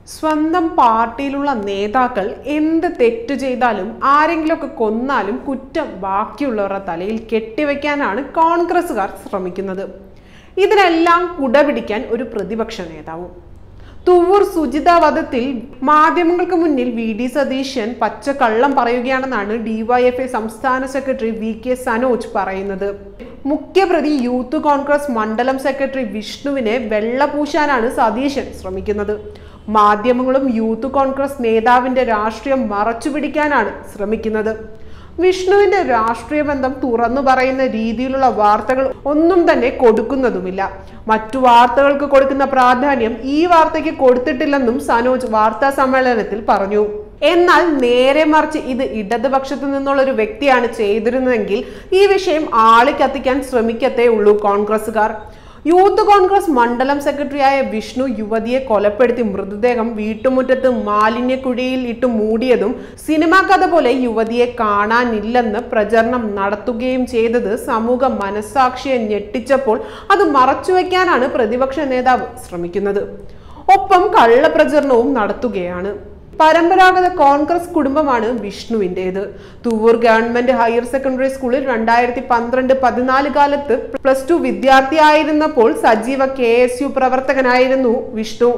സ്വന്തം പാർട്ടിയിലുള്ള നേതാക്കൾ എന്ത് തെറ്റു ചെയ്താലും ആരെങ്കിലുമൊക്കെ കൊന്നാലും കുറ്റം ബാക്കിയുള്ളവരുടെ തലയിൽ കെട്ടിവെക്കാനാണ് കോൺഗ്രസ്സുകാർ ശ്രമിക്കുന്നത് ഇതിനെല്ലാം കുടപിടിക്കാൻ ഒരു പ്രതിപക്ഷ നേതാവും തുവൂർ സുജിത വധത്തിൽ മാധ്യമങ്ങൾക്ക് മുന്നിൽ വി ഡി സതീശൻ പച്ചക്കള്ളം പറയുകയാണെന്നാണ് ഡിവൈഎഫ്ഐ സംസ്ഥാന സെക്രട്ടറി വി കെ സനോജ് പറയുന്നത് മുഖ്യപ്രതി യൂത്ത് കോൺഗ്രസ് മണ്ഡലം സെക്രട്ടറി വിഷ്ണുവിനെ വെള്ളപൂശാനാണ് സതീശൻ ശ്രമിക്കുന്നത് മാധ്യമങ്ങളും യൂത്ത് കോൺഗ്രസ് നേതാവിന്റെ രാഷ്ട്രീയം മറച്ചുപിടിക്കാനാണ് ശ്രമിക്കുന്നത് വിഷ്ണുവിന്റെ രാഷ്ട്രീയ ബന്ധം തുറന്നു പറയുന്ന രീതിയിലുള്ള വാർത്തകൾ ഒന്നും തന്നെ കൊടുക്കുന്നതുമില്ല മറ്റു വാർത്തകൾക്ക് കൊടുക്കുന്ന പ്രാധാന്യം ഈ വാർത്തയ്ക്ക് കൊടുത്തിട്ടില്ലെന്നും സനോജ് വാർത്താ സമ്മേളനത്തിൽ പറഞ്ഞു എന്നാൽ നേരെ മറിച്ച് ഇത് ഇടതുപക്ഷത്തു നിന്നുള്ള ഒരു വ്യക്തിയാണ് ചെയ്തിരുന്നതെങ്കിൽ ഈ വിഷയം ആളിക്കത്തിക്കാൻ ശ്രമിക്കത്തേ ഉള്ളൂ കോൺഗ്രസുകാർ യൂത്ത് കോൺഗ്രസ് മണ്ഡലം സെക്രട്ടറിയായ വിഷ്ണു യുവതിയെ കൊലപ്പെടുത്തി മൃതദേഹം വീട്ടുമുറ്റത്ത് മാലിന്യക്കുഴിയിൽ ഇട്ട് മൂടിയതും സിനിമാ കഥ പോലെ യുവതിയെ കാണാനില്ലെന്ന് പ്രചരണം നടത്തുകയും ചെയ്തത് സമൂഹ മനസാക്ഷിയെ ഞെട്ടിച്ചപ്പോൾ അത് മറച്ചുവെക്കാനാണ് പ്രതിപക്ഷ നേതാവ് ശ്രമിക്കുന്നത് ഒപ്പം കള്ളപ്രചരണവും നടത്തുകയാണ് പരമ്പരാഗത കോൺഗ്രസ് കുടുംബമാണ് വിഷ്ണുവിൻ്റെത് തുവൂർ ഗവൺമെന്റ് ഹയർ സെക്കൻഡറി സ്കൂളിൽ രണ്ടായിരത്തി പന്ത്രണ്ട് പതിനാല് കാലത്ത് പ്ലസ് ടു വിദ്യാർത്ഥിയായിരുന്നപ്പോൾ സജീവ കെ എസ് യു പ്രവർത്തകനായിരുന്നു വിഷ്ണു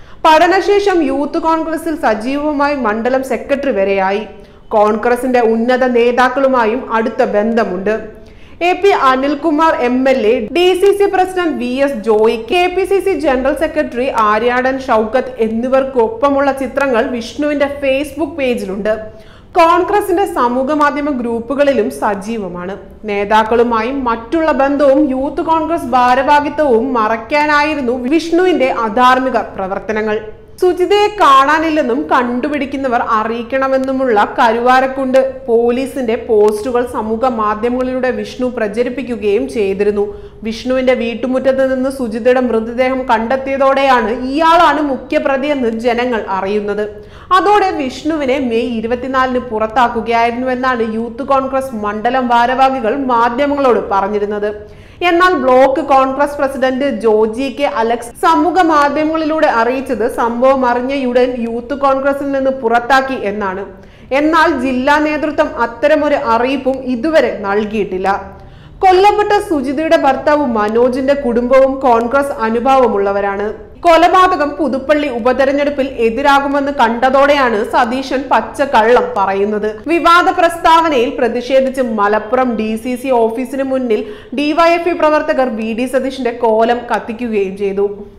പഠനശേഷം യൂത്ത് കോൺഗ്രസിൽ സജീവമായി മണ്ഡലം സെക്രട്ടറി വരെയായി കോൺഗ്രസിന്റെ ഉന്നത നേതാക്കളുമായും അടുത്ത ബന്ധമുണ്ട് A P Anilkumar M L A D C C president V S Joy K P C C general secretary Aryadan Shoukath എന്നിവർക്കൊപ്പമുള്ള ചിത്രങ്ങൾ വിഷ്ണുവിന്റെ ഫേസ്ബുക്ക് പേജിലുണ്ട് കോൺഗ്രസിന്റെ സമൂഹ മാധ്യമ ഗ്രൂപ്പുകളിലും സജീവമാണ് നേതാക്കളുമായും മറ്റുള്ള ബന്ധവും യൂത്ത് കോൺഗ്രസ് ഭാരവാഹിത്വവും മറയ്ക്കാനായിരുന്നു വിഷ്ണുവിന്റെ അധാർമിക പ്രവർത്തനങ്ങൾ സുജിതയെ കാണാനില്ലെന്നും കണ്ടുപിടിക്കുന്നവർ അറിയിക്കണമെന്നുമുള്ള കരുവാരക്കുണ്ട് പോലീസിന്റെ പോസ്റ്റുകൾ സമൂഹ മാധ്യമങ്ങളിലൂടെ വിഷ്ണു പ്രചരിപ്പിക്കുകയും ചെയ്തിരുന്നു വിഷ്ണുവിന്റെ വീട്ടുമുറ്റത്ത് നിന്ന് സുജിതയുടെ മൃതദേഹം കണ്ടെത്തിയതോടെയാണ് ഇയാളാണ് മുഖ്യപ്രതിയെന്ന് ജനങ്ങൾ അറിയുന്നത് അതോടെ വിഷ്ണുവിനെ മെയ് ഇരുപത്തിനാലിന് പുറത്താക്കുകയായിരുന്നുവെന്നാണ് യൂത്ത് കോൺഗ്രസ് മണ്ഡലം ഭാരവാഹികൾ മാധ്യമങ്ങളോട് പറഞ്ഞിരുന്നത് എന്നാൽ block Congress president Joji K Alex സമൂഹ മാധ്യമങ്ങളിലൂടെ അറിയിച്ചത് സംഭവം അറിഞ്ഞയുടൻ യൂത്ത് കോൺഗ്രസിൽ നിന്ന് പുറത്താക്കി എന്നാണ് എന്നാൽ ജില്ലാ നേതൃത്വം അത്തരമൊരു അറിയിപ്പും ഇതുവരെ നൽകിയിട്ടില്ല കൊല്ലപ്പെട്ട സുജിതയുടെ ഭർത്താവ് മനോജിന്റെ കുടുംബവും കോൺഗ്രസ് അനുഭാവമുള്ളവരാണ് കൊലപാതകം പുതുപ്പള്ളി ഉപതെരഞ്ഞെടുപ്പിൽ എതിരാകുമെന്ന് കണ്ടതോടെയാണ് സതീശൻ പച്ചക്കള്ളം പറയുന്നത് വിവാദ പ്രസ്താവനയിൽ പ്രതിഷേധിച്ച് മലപ്പുറം ഡി സി സി ഓഫീസിന് മുന്നിൽ ഡിവൈഎഫ്ഐ പ്രവർത്തകർ വി ഡി സതീഷിന്റെ കോലം കത്തിക്കുകയും ചെയ്തു